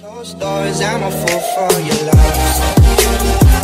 Closed doors, I'm a fool for your love.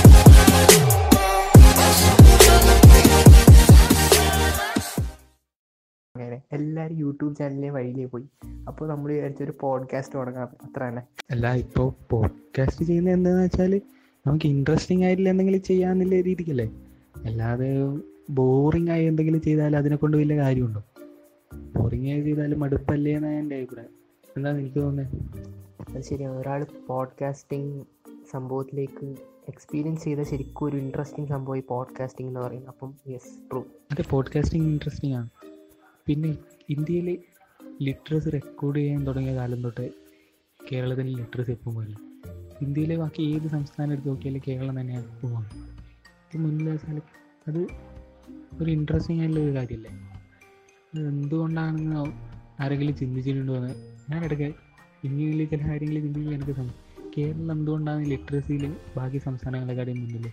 അങ്ങനെ എല്ലാവരും YouTube ചാനലിലെ വഴിയിലേ പോയി അപ്പോൾ നമ്മൾ വിചാരിച്ചൊരു പോഡ്കാസ്റ്റ് തുടങ്ങാം അത്ര തന്നെ അല്ല ഇപ്പോൾ പോഡ്കാസ്റ്റ് ചെയ്യുന്നത് എന്താണെന്ന് വെച്ചാൽ നമുക്ക് ഇൻട്രസ്റ്റിംഗ് ആയിട്ടുള്ള എന്തെങ്കിലും ചെയ്യാന്നുള്ള രീതിക്കല്ലേ അല്ലാതെ ബോറിംഗ് ആയി എന്തെങ്കിലും ചെയ്താൽ അതിനെ കൊണ്ട് വലിയ കാര്യമുണ്ടോ ബോറിംഗ് ആയി ചെയ്താൽ മടുപ്പല്ലേ എന്നാണ് എൻ്റെ അഭിപ്രായം എന്താണ് എനിക്ക് തോന്നുന്നത് അത് ശരിയാണ് ഒരാൾ പോഡ്കാസ്റ്റിംഗ് സംഭവത്തിലേക്ക് എക്സ്പീരിയൻസ് ചെയ്ത ശരിക്കും ഒരു ഇൻട്രസ്റ്റിംഗ് സംഭവം ഈ പോഡ്കാസ്റ്റിംഗ് എന്ന് പറയുന്നത് അപ്പം യെസ് ട്രൂ അതെ പോഡ്കാസ്റ്റിംഗ് ഇൻട്രസ്റ്റിംഗ് ആണ് പിന്നെ ഇന്ത്യയിൽ ലിറ്ററസി റെക്കോർഡ് ചെയ്യാൻ തുടങ്ങിയ കാലം തൊട്ട് കേരളത്തിൽ ലിറ്ററസി എപ്പം പോലെ ഇന്ത്യയിലെ ബാക്കി ഏത് സംസ്ഥാനം എടുത്ത് നോക്കിയാലും കേരളം തന്നെയാണ് എപ്പോഴും ഇത് മുന്നിൽ വെച്ചാൽ അത് ഒരു ഇൻട്രസ്റ്റിംഗ് ആയിട്ടുള്ള ഒരു കാര്യമല്ലേ അത് എന്തുകൊണ്ടാണെന്ന് ആരെങ്കിലും ചിന്തിച്ചിട്ടുണ്ടോ എന്ന് ഞാൻ ഇടയ്ക്ക് ഇന്ത്യയിൽ ചില കാര്യങ്ങൾ ചിന്തിക്കുമ്പോൾ എനിക്ക് തോന്നും കേരളം എന്തുകൊണ്ടാണ് ലിറ്ററസിയിൽ ബാക്കി സംസ്ഥാനങ്ങളെക്കാളും മുന്നിൽ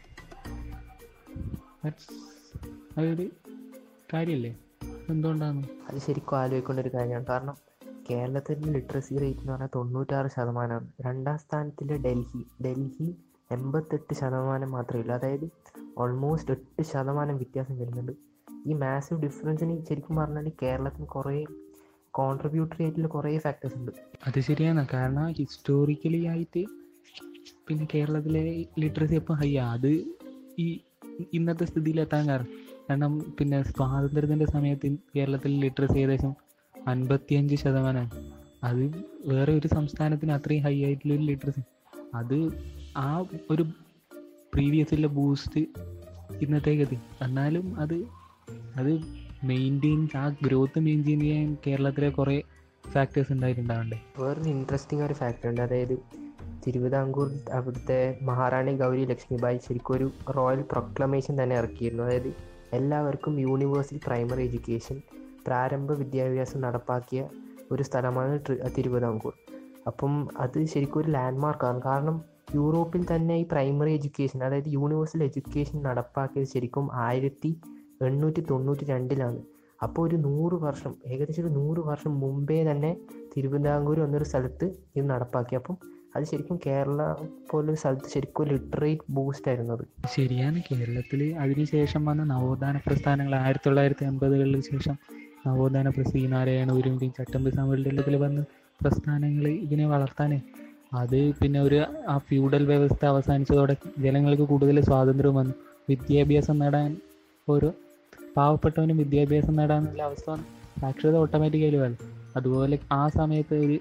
ദാറ്റ്സ് അതൊരു കാര്യമല്ലേ എന്തുകൊണ്ടാണ് അത് ശരിക്കും ആലോചിക്കേണ്ട ഒരു കാര്യമാണ് കാരണം കേരളത്തിൻ്റെ ലിറ്ററസി റേറ്റ് എന്ന് പറഞ്ഞാൽ തൊണ്ണൂറ്റാറ് ശതമാനമാണ് രണ്ടാം സ്ഥാനത്തിൽ ഡൽഹി ഡൽഹി എൺപത്തെട്ട് ശതമാനം മാത്രമേ ഉള്ളൂ അതായത് ഓൾമോസ്റ്റ് എട്ട് ശതമാനം വ്യത്യാസം വരുന്നുണ്ട് ഈ മാസീവ് ഡിഫറൻസിന് ശരിക്കും പറഞ്ഞാൽ കേരളത്തിന് കുറേ കോൺട്രിബ്യൂട്ടറി ആയിട്ടുള്ള കുറേ ഫാക്ടേഴ്സ് ഉണ്ട് അത് ശരിയാണ് കാരണം ഹിസ്റ്റോറിക്കലി ആയിട്ട് പിന്നെ കേരളത്തിലെ ലിറ്ററസി എപ്പം ഹൈ അത് ഈ ഇന്നത്തെ സ്ഥിതിയിലെത്താൻ കാരണം കാരണം പിന്നെ സ്വാതന്ത്ര്യത്തിൻ്റെ സമയത്ത് കേരളത്തിൽ ലിറ്ററസി ഏകദേശം അൻപത്തിയഞ്ച് ശതമാനം അത് വേറെ ഒരു സംസ്ഥാനത്തിന് അത്രയും ഹൈ ആയിട്ടുള്ള ഒരു ലിറ്ററസി അത് ആ ഒരു പ്രീവിയസിലെ ബൂസ്റ്റ് ഇന്നത്തേക്ക് എത്തി എന്നാലും അത് അത് മെയിൻറ്റെയിൻ ആ ഗ്രോത്ത് മെയിൻറ്റെയിൻ ചെയ്യാൻ കേരളത്തിലെ കുറേ ഫാക്ടേഴ്സ് ഉണ്ടായിട്ടുണ്ടാവണ്ടേ വേറൊരു ഇൻട്രസ്റ്റിംഗ് ഒരു ഫാക്ടർ ഉണ്ട് അതായത് തിരുവിതാംകൂർ അവിടുത്തെ മഹാറാണി ഗൗരി ലക്ഷ്മിബായി ശരിക്കും ഒരു റോയൽ പ്രൊക്ലമേഷൻ തന്നെ ഇറക്കിയിരുന്നു അതായത് എല്ലാവർക്കും യൂണിവേഴ്സൽ പ്രൈമറി എഡ്യൂക്കേഷൻ പ്രാരംഭ വിദ്യാഭ്യാസം നടപ്പാക്കിയ ഒരു സ്ഥലമാണ് ട്രി- തിരുവിതാംകൂർ അപ്പം അത് ശരിക്കും ഒരു ലാൻഡ്മാർക്കാണ് കാരണം യൂറോപ്പിൽ തന്നെ ഈ പ്രൈമറി എഡ്യൂക്കേഷൻ അതായത് യൂണിവേഴ്സൽ എഡ്യൂക്കേഷൻ നടപ്പാക്കിയത് ശരിക്കും ആയിരത്തി എണ്ണൂറ്റി തൊണ്ണൂറ്റി രണ്ടിലാണ് അപ്പോൾ ഒരു നൂറ് വർഷം ഏകദേശം ഒരു നൂറ് വർഷം മുമ്പേ തന്നെ തിരുവിതാംകൂർ എന്നൊരു സ്ഥലത്ത് ഇത് നടപ്പാക്കി അപ്പം അത് ശരിക്കും കേരള പോലൊരു സ്ഥലത്ത് ശരിക്കും ലിറ്ററേറ്റ് ബൂസ്റ്റ് ആയിരുന്നു അത് ശരിയാണ് കേരളത്തിൽ അതിനുശേഷം വന്ന നവോത്ഥാന പ്രസ്ഥാനങ്ങൾ ആയിരത്തി തൊള്ളായിരത്തി അമ്പതുകളിന് ശേഷം നവോത്ഥാന പ്രസ് ഈ നാരായണ ഗുരുവിൻ്റെയും ചട്ടമ്പി സമ്മേളനത്തിൽ വന്ന് പ്രസ്ഥാനങ്ങൾ ഇതിനെ വളർത്താൻ അത് പിന്നെ ഒരു ആ ഫ്യൂഡൽ വ്യവസ്ഥ അവസാനിച്ചതോടെ ജനങ്ങൾക്ക് കൂടുതൽ സ്വാതന്ത്ര്യം വന്നു വിദ്യാഭ്യാസം നേടാൻ ഓരോ പാവപ്പെട്ടവനും വിദ്യാഭ്യാസം നേടാനുള്ള അവസ്ഥ വന്നു സാക്ഷരത ഓട്ടോമാറ്റിക്കലി വേണം അതുപോലെ ആ സമയത്ത് ഒരു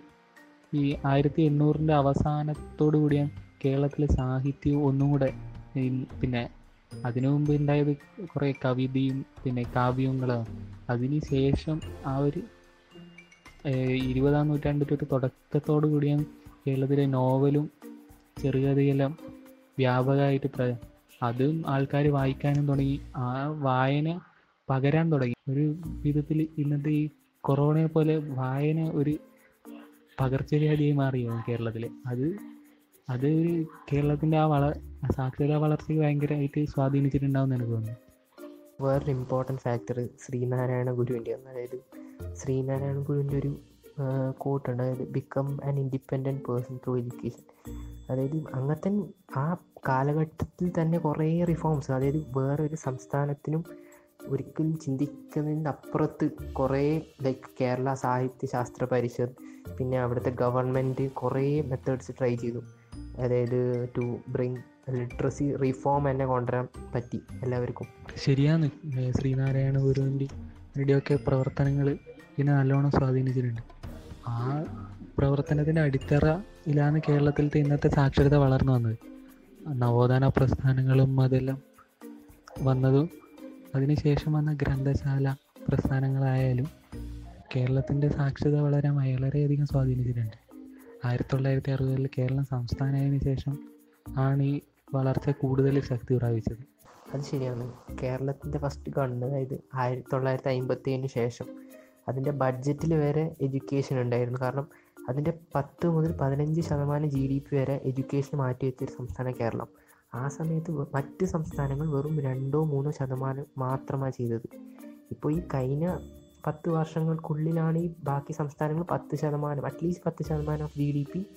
ഈ ആയിരത്തി എണ്ണൂറിൻ്റെ അവസാനത്തോടു കൂടിയാണ് കേരളത്തിലെ സാഹിത്യവും ഒന്നും കൂടെ ഈ പിന്നെ അതിനു മുമ്പ് ഉണ്ടായത് കുറേ കവിതയും പിന്നെ കാവ്യങ്ങളാണ് അതിന് ശേഷം ആ ഒരു ഏഹ്, ഇരുപതാം നൂറ്റാണ്ടിൻ്റെ ഒരു തുടക്കത്തോടു കൂടിയാണ് കേരളത്തിലെ നോവലും ചെറുകഥയെല്ലാം വ്യാപകമായിട്ട് പ്ര അതും ആൾക്കാർ വായിക്കാനും തുടങ്ങി ആ വായന പകരാൻ തുടങ്ങി ഒരു വിധത്തിൽ ഇന്നത്തെ ഈ കൊറോണയെ പോലെ വായന ഒരു പകർച്ചവ്യാധിയായി മാറിയോ കേരളത്തിൽ അത് അത് ഒരു കേരളത്തിൻ്റെ ആ വള സാക്ഷരതാ വളർച്ചയ്ക്ക് ഭയങ്കരമായിട്ട് സ്വാധീനിച്ചിട്ടുണ്ടാവും എനിക്ക് തോന്നുന്നു വേറൊരു ഇമ്പോർട്ടൻറ്റ് ഫാക്ടർ ശ്രീനാരായണ ഗുരുവിൻ്റെ അതായത് ശ്രീനാരായണ ഗുരുവിൻ്റെ ഒരു കോട്ടുണ്ട് അതായത് become an independent person through education അതായത് അങ്ങനത്തെ ആ കാലഘട്ടത്തിൽ തന്നെ കുറേ റിഫോംസ് അതായത് വേറൊരു സംസ്ഥാനത്തിനും ഒരിക്കലും ചിന്തിക്കുന്നതിൻ്റെ അപ്പുറത്ത് കുറേ ലൈക്ക് കേരള സാഹിത്യ ശാസ്ത്ര പരിഷത്ത് പിന്നെ അവിടുത്തെ ഗവൺമെൻറ് കുറേ മെത്തേഡ്സ് ട്രൈ ചെയ്തു അതായത് ടു ബ്രിങ് ലിറ്ററസി റിഫോം തന്നെ കൊണ്ടുവരാൻ പറ്റി എല്ലാവർക്കും ശരിയാണ് ഏ, ശ്രീനാരായണ ഗുരുവിൻ്റെ ഒക്കെ പ്രവർത്തനങ്ങൾ ഇതിനെ നല്ലോണം സ്വാധീനിച്ചിട്ടുണ്ട് ആ പ്രവർത്തനത്തിൻ്റെ അടിത്തറയിലാണ് കേരളത്തിലത്തെ ഇന്നത്തെ സാക്ഷരത വളർന്നു വന്നത് നവോത്ഥാന പ്രസ്ഥാനങ്ങളും അതെല്ലാം വന്നതും അതിനുശേഷം വന്ന ഗ്രന്ഥശാല പ്രസ്ഥാനങ്ങളായാലും കേരളത്തിൻ്റെ സാക്ഷരത വളരാൻ വളരെയധികം സ്വാധീനിച്ചിട്ടുണ്ട് ആയിരത്തി തൊള്ളായിരത്തി അറുപതിൽ കേരളം സംസ്ഥാനമായതിനു ശേഷം ആണ് ഈ വളർച്ച കൂടുതൽ ശക്തി പ്രാപിച്ചത് അത് ശരിയാണ് കേരളത്തിൻ്റെ ഫസ്റ്റ് ഗവൺമെൻറ് അതായത് ആയിരത്തി തൊള്ളായിരത്തി അമ്പത്തി ഏഴിന് ശേഷം അതിൻ്റെ ബഡ്ജറ്റിൽ വരെ എഡ്യൂക്കേഷൻ ഉണ്ടായിരുന്നു കാരണം അതിൻ്റെ പത്ത് മുതൽ പതിനഞ്ച് ശതമാനം ജി ഡി പി വരെ എഡ്യൂക്കേഷൻ മാറ്റി വെച്ചൊരു സംസ്ഥാനം കേരളം ആ സമയത്ത് വെ- മറ്റ് സംസ്ഥാനങ്ങൾ വെറും രണ്ടോ മൂന്നോ ശതമാനം മാത്രമാണ് ചെയ്തത് ഇപ്പോൾ ഈ കഴിഞ്ഞ പത്ത് വർഷങ്ങൾക്കുള്ളിലാണ് ഈ ബാക്കി സംസ്ഥാനങ്ങൾ പത്ത് ശതമാനം അറ്റ്ലീസ്റ്റ് പത്ത് ശതമാനം ഓഫ് ജി ഡി പി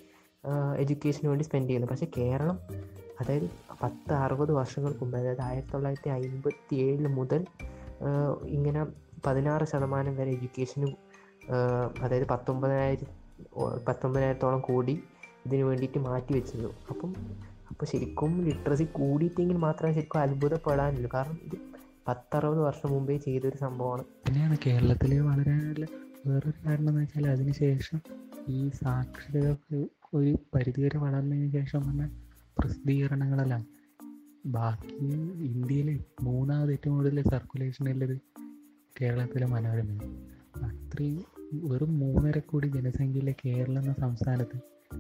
എഡ്യൂക്കേഷന് വേണ്ടി സ്പെൻഡ് ചെയ്യുന്നത് പക്ഷേ കേരളം അതായത് പത്ത് അറുപത് വർഷങ്ങൾക്ക് മുമ്പ് അതായത് ആയിരത്തി തൊള്ളായിരത്തി അമ്പത്തി ഏഴിൽ മുതൽ ആഹ് ഇങ്ങനെ പതിനാറ് ശതമാനം വരെ എഡ്യൂക്കേഷന് അതായത് പത്തൊമ്പതിനായിരം പത്തൊമ്പതിനായിരത്തോളം കോടി ഇതിന് വേണ്ടിയിട്ട് മാറ്റി വെച്ചത് അപ്പം അപ്പോൾ ശരിക്കും ലിറ്ററസി കൂടിയിട്ടെങ്കിൽ മാത്രമേ ശരിക്കും അത്ഭുതപ്പെടാനുള്ളൂ കാരണം ഇത് പത്തറുപത് വർഷം മുമ്പേ ചെയ്തൊരു സംഭവമാണ് പിന്നെയാണ് കേരളത്തിൽ വളരാനുള്ള വേറൊരു കാരണം എന്ന് വെച്ചാൽ അതിനുശേഷം ഈ സാക്ഷരത ഒരു- ഒരു പരിധിവരെ വളർന്നതിന് ശേഷം വന്ന പ്രസിദ്ധീകരണങ്ങളെല്ലാം ബാക്കി ഇന്ത്യയിൽ മൂന്നാമത് ഏറ്റവും കൂടുതൽ സർക്കുലേഷൻ ഉള്ളത് കേരളത്തിലെ മനോരമയാണ് അത്രയും വെറും മൂന്നര കോടി ജനസംഖ്യയിലെ കേരളം എന്ന സംസ്ഥാനത്ത്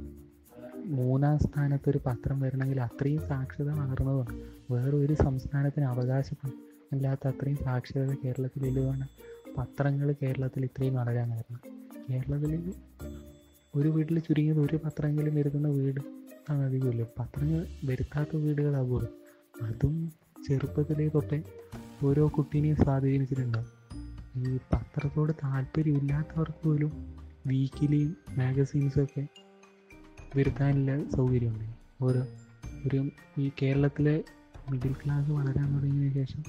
മൂന്നാം സ്ഥാനത്ത് ഒരു പത്രം വരണമെങ്കിൽ അത്രയും സാക്ഷരത വളർന്നതാണ് വേറെ ഒരു സംസ്ഥാനത്തിന് അവകാശമില്ലാത്ത അത്രയും സാക്ഷരത കേരളത്തിലുള്ളതാണ് പത്രങ്ങൾ കേരളത്തിൽ ഇത്രയും വളരാൻ കാരണം കേരളത്തിൽ ഒരു വീട്ടിൽ ചുരുങ്ങിയത് ഒരു പത്രമെങ്കിലും വരുത്തുന്ന വീട് ആണ് അധികമില്ല പത്രങ്ങൾ വരുത്താത്ത വീടുകളാകുള്ളൂ അതും ചെറുപ്പത്തിലേ തൊട്ടേ ഓരോ കുട്ടീനെയും സ്വാധീനിച്ചിട്ടുണ്ടാവും ഈ പത്രത്തോട് താല്പര്യമില്ലാത്തവർക്ക് പോലും വീക്കിലിയും മാഗസീൻസും ഒക്കെ വരുത്താനുള്ള സൗകര്യമുണ്ട് ഓരോ ഒരു ഈ കേരളത്തിലെ മിഡിൽ ക്ലാസ് വളരാൻ തുടങ്ങിയ ശേഷം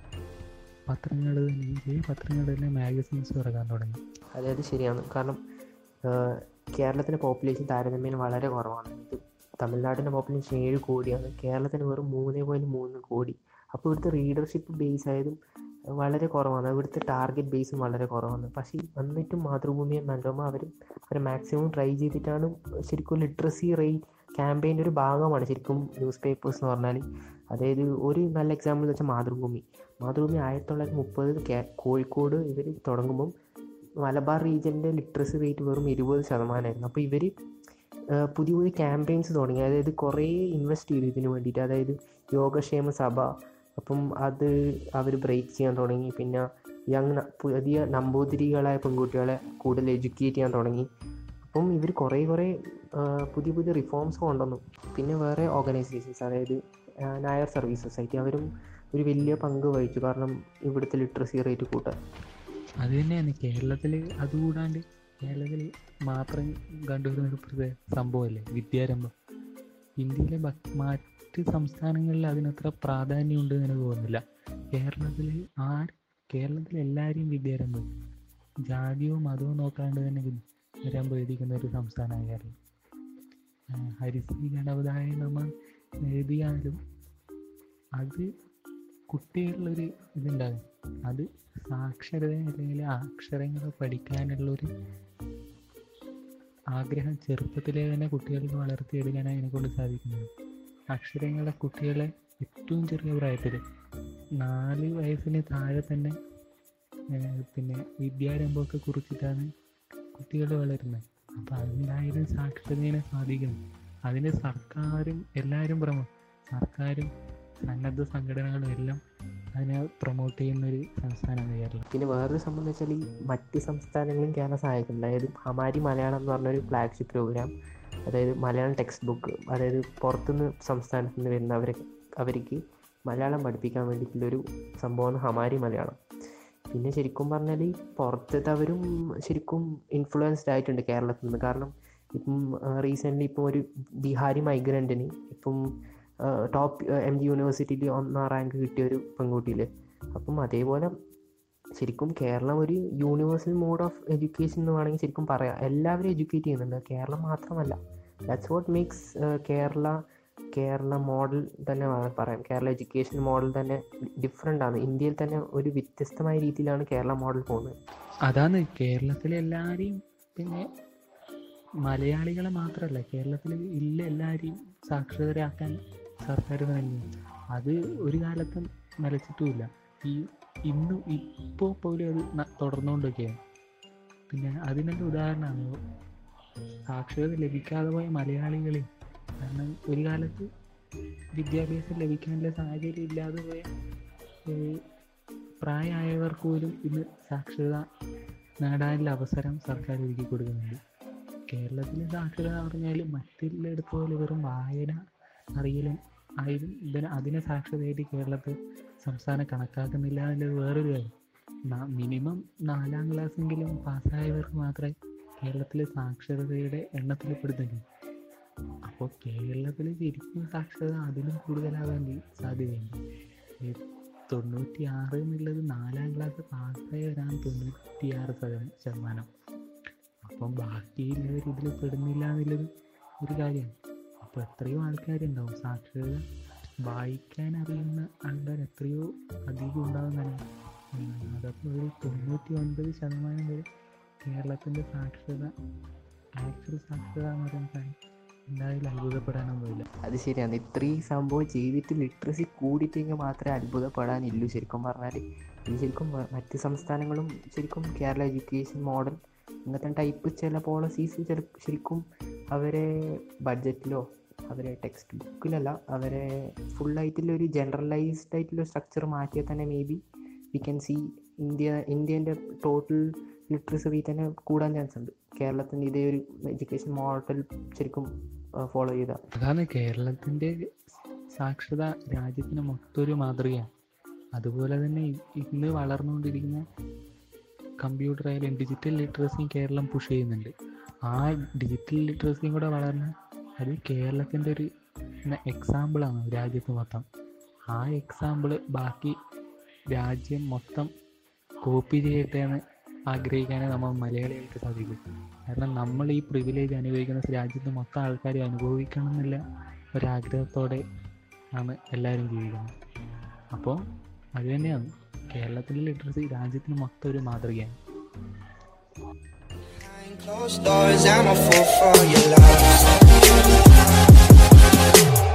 പത്രങ്ങൾ തന്നെ ഇതേ പത്രങ്ങൾ തന്നെ മാഗസീൻസ് ഇറങ്ങാൻ തുടങ്ങി അതായത് ശരിയാണ് കാരണം ആഹ് കേരളത്തിലെ പോപ്പുലേഷൻ താരതമ്യേന വളരെ കുറവാണ് ഇത് തമിഴ്നാടിൻ്റെ പോപ്പുലേഷൻ ഏഴ് കോടിയാണ് കേരളത്തിന് വെറും മൂന്ന് പോയിൻറ്റ് മൂന്ന് കോടി അപ്പോൾ ഇവിടുത്തെ റീഡർഷിപ്പ് ബേസ് ആയതും വളരെ കുറവാണ് ഇവിടുത്തെ ടാർഗറ്റ് ബേസും വളരെ കുറവാണ് പക്ഷേ എന്നിട്ടും മാതൃഭൂമി മനോരമ അവർ അവർ മാക്സിമം ട്രൈ ചെയ്തിട്ടാണ് ശരിക്കും ലിറ്ററസി റേറ്റ് ക്യാമ്പയിൻ്റെ ഒരു ഭാഗമാണ് ശരിക്കും ന്യൂസ് പേപ്പേഴ്സ് എന്ന് പറഞ്ഞാൽ അതായത് ഒരു നല്ല എക്സാമ്പിൾ എന്ന് വെച്ചാൽ മാതൃഭൂമി മാതൃഭൂമി ആയിരത്തി തൊള്ളായിരത്തി മുപ്പത് കോഴിക്കോട് ഇവർ തുടങ്ങുമ്പം മലബാർ റീജിയൻ്റെ ലിറ്ററസി റേറ്റ് വെറും ഇരുപത് ശതമാനമായിരുന്നു അപ്പോൾ ഇവർ പുതിയ പുതിയ ക്യാമ്പയിൻസ് തുടങ്ങി അതായത് കുറേ ഇൻവെസ്റ്റ് ചെയ്തു ഇതിന് വേണ്ടിയിട്ട് അതായത് യോഗക്ഷേമ സഭ അപ്പം അത് അവർ ബ്രേക്ക് ചെയ്യാൻ തുടങ്ങി പിന്നെ യങ് പുതിയ നമ്പൂതിരികളായ പെൺകുട്ടികളെ കൂടുതൽ എഡ്യൂക്കേറ്റ് ചെയ്യാൻ തുടങ്ങി അപ്പം ഇവർ കുറേ കുറേ ആ, പുതിയ പുതിയ റിഫോംസ് കൊണ്ടുവന്നു പിന്നെ വേറെ ഓർഗനൈസേഷൻസ് അതായത് ആ, നായർ സർവീസ് സൊസൈറ്റി അവരും ഒരു വലിയ പങ്ക് വഹിച്ചു കാരണം ഇവിടുത്തെ ലിറ്ററസി റേറ്റ് കൂട്ടാൻ അത് തന്നെയാണ് കേരളത്തിൽ അതുകൂടാണ്ട് കേരളത്തിൽ മാത്രം കണ്ടുവരുന്ന ഒരു പ്രത്യേക സംഭവമല്ലേ വിദ്യാരംഭം ഇന്ത്യയിലെ ബ- മറ്റ് സംസ്ഥാനങ്ങളിൽ അതിനത്ര പ്രാധാന്യമുണ്ട് എന്ന് എനിക്ക് തോന്നുന്നില്ല കേരളത്തിൽ ആര് കേരളത്തിൽ എല്ലാവരെയും വിദ്യാരംഭം ജാതിയോ മതമോ നോക്കാണ്ട് തന്നെ വിദ്യാരംഭം എഴുതിക്കുന്ന ഒരു സംസ്ഥാനമാണ് കേരളം ആ, ഹരിശ്രീ ഗണപതായ നമ്മൾ എഴുതിയാലും അത് കുട്ടികളിലൊരു ഇതുണ്ടാകും അത് സാക്ഷരത അല്ലെങ്കിൽ അക്ഷരങ്ങൾ പഠിക്കാനുള്ളൊരു ആഗ്രഹം ചെറുപ്പത്തിലെ തന്നെ കുട്ടികൾക്ക് വളർത്തിയെടുക്കാൻ അതിനെ കൊണ്ട് സാധിക്കുന്നത് അക്ഷരങ്ങളെ കുട്ടികളെ ഏറ്റവും ചെറിയ പ്രായത്തിൽ നാല് വയസ്സിന് താഴെ തന്നെ ഏഹ്, പിന്നെ വിദ്യാരംഭമൊക്കെ കുറിച്ചിട്ടാണ് കുട്ടികൾ വളരുന്നത് അപ്പോൾ അതിനായാലും സാക്ഷരതയെ സ്വാധീനിക്കണം അതിന് സർക്കാരും എല്ലാവരും പ്രമോ സർക്കാരും സന്നദ്ധ സംഘടനകളും എല്ലാം അതിനെ പ്രൊമോട്ട് ചെയ്യുന്ന ഒരു സംസ്ഥാനമാണ് കേരളം പിന്നെ വേറൊരു സംഭവം എന്ന് വെച്ചാൽ ഈ മറ്റ് സംസ്ഥാനങ്ങളും കേരളം സഹായിക്കുന്നുണ്ട് അതായത് ഹമാരി മലയാളം എന്ന് പറഞ്ഞൊരു ഫ്ലാഗ്ഷിപ്പ് പ്രോഗ്രാം അതായത് മലയാളം ടെക്സ്റ്റ് ബുക്ക് അതായത് പുറത്തുനിന്ന് സംസ്ഥാനത്ത് നിന്ന് വരുന്ന അവരെ അവർക്ക് മലയാളം പഠിപ്പിക്കാൻ വേണ്ടിയിട്ടുള്ളൊരു സംഭവമാണ് ഹമാരി മലയാളം പിന്നെ ശരിക്കും പറഞ്ഞാൽ പുറത്തവരും ശരിക്കും ഇൻഫ്ലുവൻസ്ഡ് ആയിട്ടുണ്ട് കേരളത്തിൽ നിന്ന് കാരണം ഇപ്പം റീസെൻ്റ്ലി ഇപ്പം ഒരു ബീഹാരി മൈഗ്രൻറ്റിന് ഇപ്പം ടോപ്പ് എം ജി യൂണിവേഴ്സിറ്റിയിൽ ഒന്നാം റാങ്ക് കിട്ടിയ ഒരു പെൺകുട്ടിയില്ലേ അപ്പം അതേപോലെ ശരിക്കും കേരളം ഒരു യൂണിവേഴ്സൽ മോഡ് ഓഫ് എഡ്യൂക്കേഷൻ എന്ന് വേണമെങ്കിൽ ശരിക്കും പറയാം എല്ലാവരും എഡ്യൂക്കേറ്റ് ചെയ്യുന്നുണ്ട് കേരളം മാത്രമല്ല that's what makes Kerala Kerala model തന്നെ വേണം പറയാം കേരള എഡ്യൂക്കേഷൻ മോഡൽ തന്നെ ഡിഫറെൻ്റ് ആണ് ഇന്ത്യയിൽ തന്നെ ഒരു വ്യത്യസ്തമായ രീതിയിലാണ് കേരള മോഡൽ പോകുന്നത് അതാണ് കേരളത്തിലെ എല്ലാവരെയും പിന്നെ മലയാളികളെ മാത്രമല്ല കേരളത്തിൽ ഇല്ല എല്ലാവരെയും സാക്ഷരതരാക്കാൻ സർക്കാർ നൽകി അത് ഒരു കാലത്തും നിലച്ചിട്ടുമില്ല ഈ ഇന്നും ഇപ്പോൾ പോലും അത് ന- തുടർന്നുകൊണ്ടൊക്കെയാണ് പിന്നെ അതിനുള്ള ഉദാഹരണമാണ് സാക്ഷരത ലഭിക്കാതെ പോയ മലയാളികളെ കാരണം ഒരു കാലത്ത് വിദ്യാഭ്യാസം ലഭിക്കാനുള്ള സാഹചര്യം ഇല്ലാതെ പോയ ഏഹ്, പ്രായമായവർക്ക് പോലും ഇന്ന് സാക്ഷരത നേടാനുള്ള അവസരം സർക്കാർ ഒരുക്കി കൊടുക്കുന്നുണ്ട് കേരളത്തിലെ സാക്ഷരത എന്ന് പറഞ്ഞാൽ മറ്റുള്ളിടത്ത് പോലെ വെറും വായന അറിയലും ആയാലും ഇതിന് അതിനെ സാക്ഷരതയായിട്ട് കേരളത്തിൽ സംസ്ഥാനം കണക്കാക്കുന്നില്ല എന്നുള്ളത് വേറൊരു കാര്യം മിനിമം നാലാം ക്ലാസ്സെങ്കിലും പാസ്സായവർക്ക് മാത്രമേ കേരളത്തിലെ സാക്ഷരതയുടെ എണ്ണത്തിൽ പെടുന്നുള്ളൂ അപ്പോൾ കേരളത്തിൽ ശരിക്കും സാക്ഷരത അതിലും കൂടുതലാവാൻ സാധ്യതയുണ്ട് ഈ തൊണ്ണൂറ്റി ആറ് എന്നുള്ളത് നാലാം ക്ലാസ് പാസ്സായവരാണ് തൊണ്ണൂറ്റി ആറ് ശതമാനം അപ്പം ബാക്കിയുള്ളവർ ഇതിൽ പെടുന്നില്ല എന്നുള്ളത് ഒരു കാര്യമാണ് അപ്പോൾ എത്രയോ ആൾക്കാരുണ്ടാവും സാക്ഷരത വായിക്കാൻ അറിയുന്ന ആൾക്കാർ എത്രയോ അധികം ഉണ്ടാവുന്നതാണ് അതപ്പോൾ ഒരു തൊണ്ണൂറ്റി ഒൻപത് ശതമാനം വരെ കേരളത്തിൻ്റെ സാക്ഷരത ആക്ച്വൽ സാക്ഷരത എന്ന് പറയുമ്പോൾ എന്തായാലും അത്ഭുതപ്പെടാനൊന്നുമില്ല അത് ശരിയാണ് ഇത്രയും സംഭവം ചെയ്തിട്ട് ലിറ്ററസി കൂടിയിട്ടെങ്കിൽ മാത്രമേ അത്ഭുതപ്പെടാനില്ലൂ ശരിക്കും പറഞ്ഞാൽ ഇത് ശരിക്കും മ- മറ്റ് സംസ്ഥാനങ്ങളും ശരിക്കും കേരള എഡ്യൂക്കേഷൻ മോഡൽ ഇങ്ങനത്തെ ടൈപ്പ് ചില പോളിസീസ് ചില ശരിക്കും അവരെ ബഡ്ജറ്റിലോ അവരെ ടെക്സ്റ്റ് ബുക്കിലല്ല അവരെ ഫുള്ളായിട്ടുള്ള ഒരു ജനറലൈസ്ഡ് ആയിട്ടുള്ള സ്ട്രക്ചർ മാറ്റിയാൽ തന്നെ maybe we can see India ഇന്ത്യൻ്റെ ടോട്ടൽ ലിറ്ററസി റേറ്റ് തന്നെ കൂടാൻ ചാൻസ് ഉണ്ട് കേരളത്തിൻ്റെ ഇതേ ഒരു എഡ്യൂക്കേഷൻ മോഡൽ ശരിക്കും ഫോളോ ചെയ്താൽ അതാണ് കേരളത്തിൻ്റെ സാക്ഷരത രാജ്യത്തിന് മൊത്തം ഒരു മാതൃകയാണ് അതുപോലെ തന്നെ ഇ- ഇന്ന് വളർന്നുകൊണ്ടിരിക്കുന്ന കമ്പ്യൂട്ടർ ആയാലും ഡിജിറ്റൽ ലിറ്ററസിയും കേരളം പുഷ് ചെയ്യുന്നുണ്ട് ആ ഡിജിറ്റൽ ലിറ്ററസിയും കൂടെ വളർന്ന് അത് കേരളത്തിൻ്റെ ഒരു എക്സാമ്പിളാണ് രാജ്യത്ത് മൊത്തം ആ എക്സാമ്പിൾ ബാക്കി രാജ്യം മൊത്തം കോപ്പി ചെയ്യട്ടെ എന്ന് ആഗ്രഹിക്കാനേ നമ്മൾ മലയാളികൾക്ക് സാധിക്കും കാരണം നമ്മൾ ഈ പ്രിവിലേജ് അനുഭവിക്കുന്ന രാജ്യത്ത് മൊത്തം ആൾക്കാർ അനുഭവിക്കണം എന്നുള്ള ഒരാഗ്രഹത്തോടെ ആണ് എല്ലാവരും ജീവിക്കുന്നത് അപ്പോൾ അത് തന്നെയാണ് കേരളത്തിലെ ലിറ്ററസി രാജ്യത്തിന് മൊത്തം ഒരു മാതൃകയാണ് Behind closed doors, I'm a fool for your love.